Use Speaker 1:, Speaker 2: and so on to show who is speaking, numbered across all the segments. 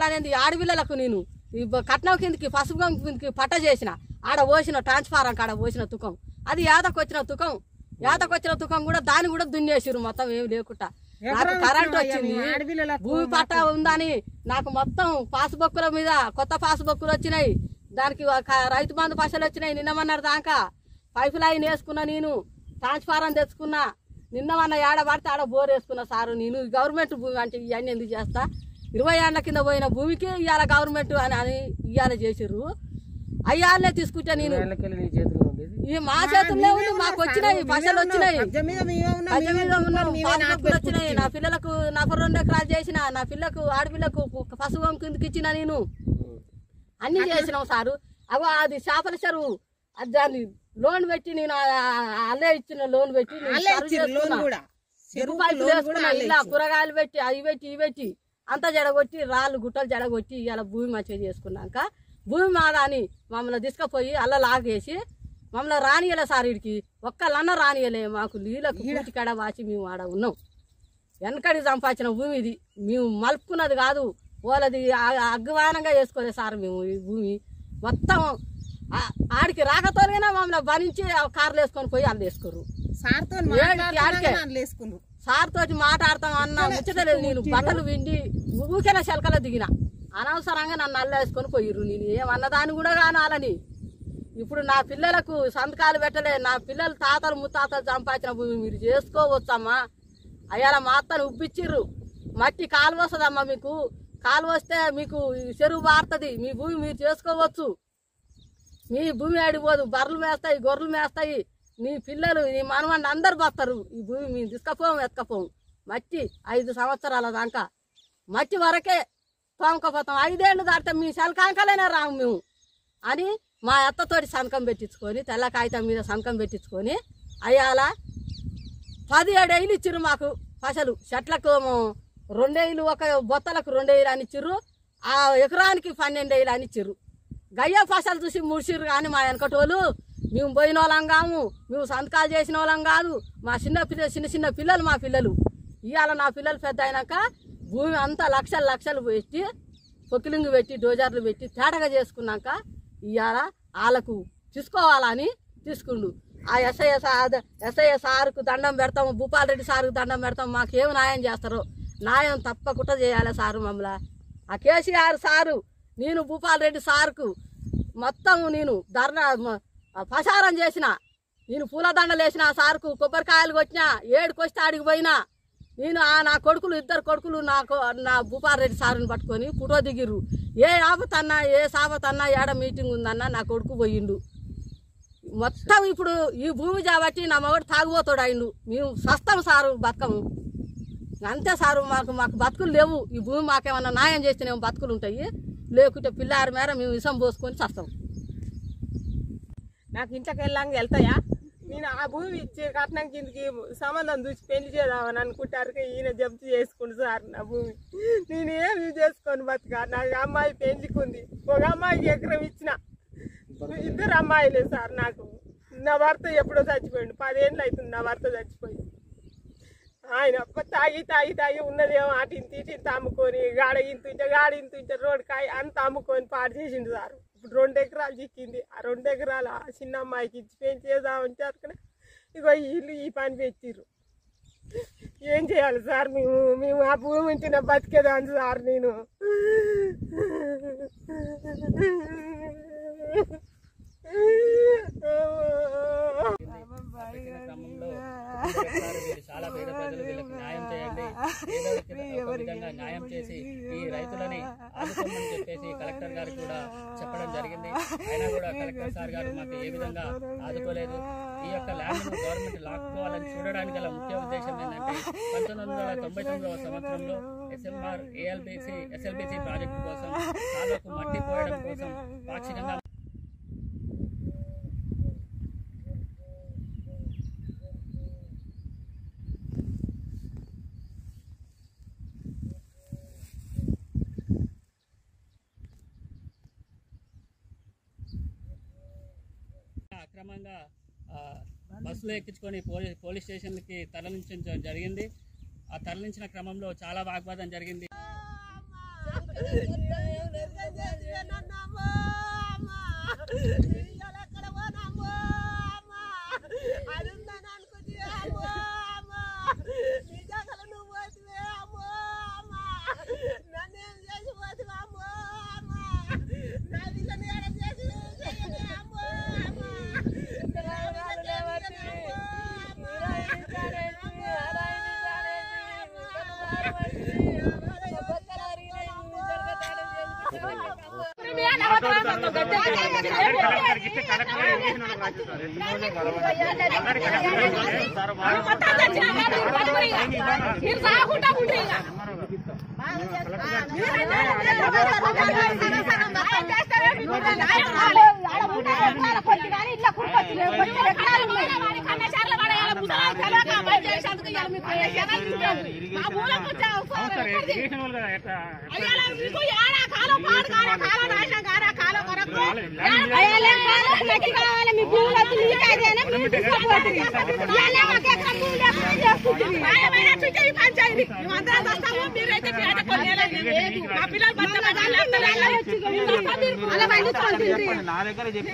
Speaker 1: అనేది ఆడపిల్లలకు నేను ఈ బ- కట్నం కిందకి పసుపు గంగ కిందకి పట్ట చేసిన ఆడ పోసిన ట్రాన్స్ఫారం కాడ పోసిన తుకం అది యాదకు వచ్చిన తుకం యాదకు వచ్చిన తుకం కూడా దాన్ని కూడా దున్నేసిరు మొత్తం ఏం లేకుండా నాకు కరెంట్ వచ్చింది భూమి పట్ట ఉందని నాకు మొత్తం పాస్బుక్కుల మీద కొత్త పాస్బుక్కులు వచ్చినాయి దానికి ఒక రైతు బంధు పైసలు వచ్చినాయి నిన్నమన్నారు దాకా పైపు లైన్ వేసుకున్నా నేను ట్రాన్స్ఫారం తెచ్చుకున్నా నిన్నమన్న ఏడ పడితే ఆడ బోర్ వేసుకున్నా సారు నేను గవర్నమెంట్ భూమి అంటే ఇవన్నీ ఎందుకు చేస్తా ఇరవై ఏళ్ళ కింద పోయిన భూమికి ఇవాళ గవర్నమెంట్ అని అని ఇవాళ చేసిర్రు అయ్యాలనే తీసుకుంటే నేను
Speaker 2: ఏళ్ళకెళ్ళి నీ చేతిలో ఉండేది
Speaker 1: ఈ మా చేతుల్లో ఉంది మాకు వచ్చినాయి పైసలు వచ్చినాయి
Speaker 3: కబ్జా మీద మేమే ఉన్నాం,
Speaker 1: పది
Speaker 3: మేమే
Speaker 1: మీద ఉన్నాం,
Speaker 3: మేమే
Speaker 1: పాస్బుక్లు
Speaker 3: నాటుకొని
Speaker 1: వచ్చినాయి నా పిల్లలకు నాకు రెండు ఎకరాలు చేసిన నా పిల్లకు ఆడపిల్లకు పసుపు కిందకి ఇచ్చిన నేను అన్ని చేసినాం సారు అగో అది చేపల చెరువు అది దాన్ని లోన్ పెట్టి నేను ఆ- ఆ- అల్లే ఇచ్చిన లోన్ పెట్టి నేను
Speaker 3: వాళ్ళే
Speaker 1: సర్వ్
Speaker 3: ఇచ్చిర్రు లోన్
Speaker 1: చేసుకున్నా.
Speaker 3: కూడా చెరువు
Speaker 1: రూపాయలు
Speaker 3: లోన్ కూడా
Speaker 1: వేసుకున్నా
Speaker 3: వాళ్ళే
Speaker 1: ఇలా
Speaker 3: ఇచ్చిర్రు.
Speaker 1: కూరగాయలు పెట్టి అవి పెట్టి ఇవి పెట్టి అంతా జడగొట్టి రాళ్ళు గుట్టలు జడగొట్టి ఇలా భూమి మంచిగా చేసుకున్నాక భూమి మాదా అని మమ్మల్ని తీసుకుపోయి అల్ల లాగేసి మమ్మల్ని రానియలే సార్ వీడికి ఒక్కళ్ళన్న రానియలే మాకు నీళ్ళకు పూటికాడ వాచి మేము ఆడ ఉన్నాం వెనకడి సంపాదించిన భూమి ఇది మేము మలుపుకున్నది కాదు వాళ్ళది ఆ- అగ్వానంగా చేసుకోలేదు సార్ మేము ఈ భూమి మొత్తం ఆ- ఆడికి రాకతోనే మమ్మల్ని భరించి ఆ కార్లు వేసుకొని పోయి వాళ్ళు వేసుకోరు
Speaker 3: సార్తో
Speaker 1: ఏడికి
Speaker 3: మాట్లాడుతున్నాగా
Speaker 1: ఆడికే.
Speaker 3: నన్ను వేసుకున్నారు
Speaker 1: సార్ తోటి మాట్లాడతాం అన్న ముచ్చటలేదు నేను బట్టలు విండి ఊరికేనా శలకలో దిగిన అనవసరంగా నన్ను అల్లేసుకొని పోయిర్రు నేను ఏమన్నదాన్ని కూడా కానాలని ఇప్పుడు నా పిల్లలకు సంతకాలు పెట్టలే నా పిల్లలు తాతలు ముత్తాతలు సంపాదించిన భూమి మీరు చేసుకోవచ్చమ్మా అయ్యాల మా అత్తను ఉప్పిచ్చిర్రు మట్టి కాలు వస్తుందమ్మా మీకు కాలు వస్తే మీకు ఈ చెరువు వారుతుంది మీ భూమి మీరు చేసుకోవచ్చు మీ భూమి ఆడిపోదు బర్రెలు మేస్తాయి గొర్రెలు మేస్తాయి నీ పిల్లలు నీ మనవాడిని అందరు బతారు ఈ భూమి మేము తీసుకపోం ఎత్తుకపోం మట్టి ఐదు సంవత్సరాల దాకా మట్టి వరకే తోమకపోతాం ఐదేళ్లు దాటితే మీ శలకాంకలైనా రాము మేము అని మా అత్తతోటి సంతకం పెట్టించుకొని తెల్ల కాగితం మీద సంతకం పెట్టించుకొని అయ్యాల పది ఏడేళ్ళు ఇచ్చిర్రు మాకు పసలు చెట్లకు ఏమో రెండేళ్ళు ఒక బొత్తలకు రెండేళ్ళు అని ఇచ్చిర్రు ఆ ఎకరానికి పన్నెండేళ్ళు అని ఇచ్చిర్రు గయ్య పసలు చూసి ముడిసిర్రు కానీ మా వెనకటోళ్ళు మేము పోయిన వాళ్ళం కాము మేము సంతకాలు చేసిన వాళ్ళం కాదు మా చిన్న పిల్ల చిన్న చిన్న పిల్లలు మా పిల్లలు ఇవాళ నా పిల్లలు పెద్ద అయినాక భూమి అంతా లక్షలు లక్షలు పెట్టి పొక్కిలింగు పెట్టి డోజర్లు పెట్టి తేటగా చేసుకున్నాక ఇవాళ వాళ్ళకు తీసుకోవాలని తీసుకుండు ఆ ఎస్ఐ సార్ ఎస్ఐ సార్కు దండం పెడతాము భూపాల్ రెడ్డి సార్కు దండం పెడతాం మాకేం న్యాయం చేస్తారు న్యాయం తప్పకుండా చేయాలి సారు మమ్మల్ని ఆ కేసీఆర్ సారు నేను భూపాల్ రెడ్డి సార్కు మొత్తం నేను ధర్నా మ- ఆ ప్రచారం చేసిన నేను పూలదండలు వేసిన ఆ సార్కు కొబ్బరికాయలు కొట్టిన ఏడుకొస్తే ఆడికి పోయినా నేను ఆ నా కొడుకులు ఇద్దరు కొడుకులు నాకు నా భూపాల్ రెడ్డి సారుని పట్టుకొని ఫోటో దిగిర్రు ఏ ఆపత్ అన్నా ఏ సాపత్ అన్నా ఏడ మీటింగ్ ఉందన్నా నా కొడుకు పోయిండు మొత్తం ఇప్పుడు ఈ భూమి కాబట్టి నా మగడు తాగుబోతాడు అయిండు మేము సస్తాం సారు బతకము అంతే సారు మాకు మాకు బతుకులు లేవు ఈ భూమి మాకేమన్నా న్యాయం చేస్తేనేమో బతుకులు ఉంటాయి లేకుంటే పిల్లారి మేర మేము విషం పోసుకొని చస్తాం
Speaker 4: నాకు ఇంట్లోకి వెళ్ళాక వెళ్తాయా నేను ఆ భూమి ఇచ్చే కట్నం కిందకి సంబంధం చూసి పెళ్లి చేద్దామని అనుకుంటారు ఈయన జప్తు చేసుకుంటు సార్ నా భూమి నేను ఏమి చేసుకొని బతుక నాకు అమ్మాయి పెళ్లికి ఉంది ఒక అమ్మాయికి ఎకరం ఇచ్చిన ఇద్దరు అమ్మాయిలే సార్ నాకు నా భర్త ఎప్పుడో చచ్చిపోయిండు పదేళ్ళు అవుతుంది నా భర్త చచ్చిపోయి ఆయన ఒక్క తాగి తాగి తాగి ఉన్నదేమో అటు ఇంత ఇటు ఇంత అమ్ముకొని గాడ ఇంత ఇంత గాడ ఇంత ఇంత రోడ్ కాయ అంత అమ్ముకొని పాడు చేసిండు సార్ ఇప్పుడు రెండు ఎకరాలు చిక్కింది ఆ రెండు ఎకరాలు ఆ చిన్న అమ్మాయికి ఇచ్చి పెంచి చేద్దామని చెప్పకనే ఇగో ఈ ఇల్లు ఈ పని పెట్టిర్రు ఏం చేయాలి సార్ మేము మేము ఆ భూమి ఉంచిన బతికేదాన్ని సార్ నేను
Speaker 2: క్రమంలో ఒకసారి వీళ్ళు చాలా పేద ప్రజలు వీళ్ళకి న్యాయం చేయండి ఏదో ఒక విధంగా న్యాయం చేసి ఈ రైతులని ఆదుకోమని చెప్పేసి కలెక్టర్ గారు కూడా చెప్పడం జరిగింది అయినా కూడా కలెక్టర్ సార్ గారు మాకు ఏ విధంగా ఆదుకోలేదు ఈ యొక్క ల్యాండ్ గవర్నమెంట్ లాక్కోవాలని చూడడానికి గల ముఖ్య ఉద్దేశం ఏంటంటే పంతొమ్మిది వందల తొంభై తొమ్మిదవ సంవత్సరంలో ఎస్ఎంఆర్ ఏఎల్బిసి ఎస్ఎల్బిసి ప్రాజెక్టు కోసం కాలువకు మట్టి పోయడం కోసం పాక్షికంగా అక్రమంగా ఆ, బస్సులో ఎక్కించుకొని పోలీస్ పోలీస్ స్టేషన్కి తరలించడం జరిగింది ఆ తరలించిన క్రమంలో చాలా వాగ్వాదం జరిగింది
Speaker 5: మీరు సాగుంటా ఉంటే ఇక.
Speaker 6: నా దగ్గర చెప్పి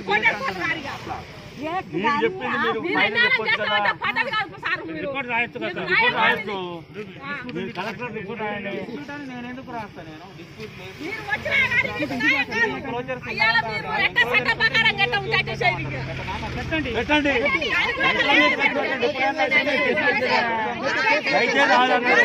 Speaker 6: మీరు చెప్పింది మీరు పైన చెప్పొచ్చు కదా రిపోర్ట్ రాయొచ్చు కదా రిపోర్ట్ రాయొచ్చు మీరు కలెక్టర్ రిపోర్ట్ రాయండి నేను ఎందుకు రాస్తాను నేను డిస్ప్యూట్ లేదు పెట్టండి దయచేసి ఆగండి.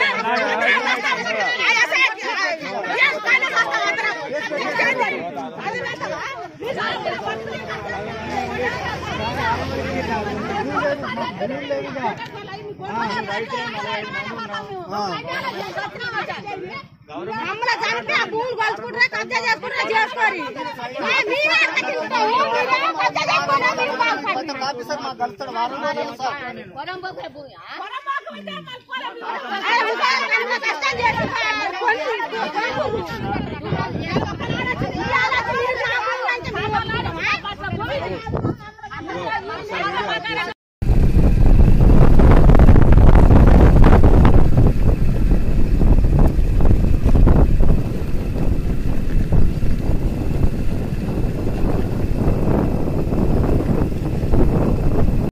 Speaker 5: మమ్మల్ని చంపి ఆ భూములు కొలుచుకుంటారా కబ్జా చేసుకుంటారా చేసుకోరి మీరే కట్టించుకుంటారు. మీరే కబ్జా చేసుకుంటారా, మీరు బాగుపడతారు. ఆయన ఉపాధి కనుక కష్టం చేసుకుంటారు. కొన్ని- కొన్ని-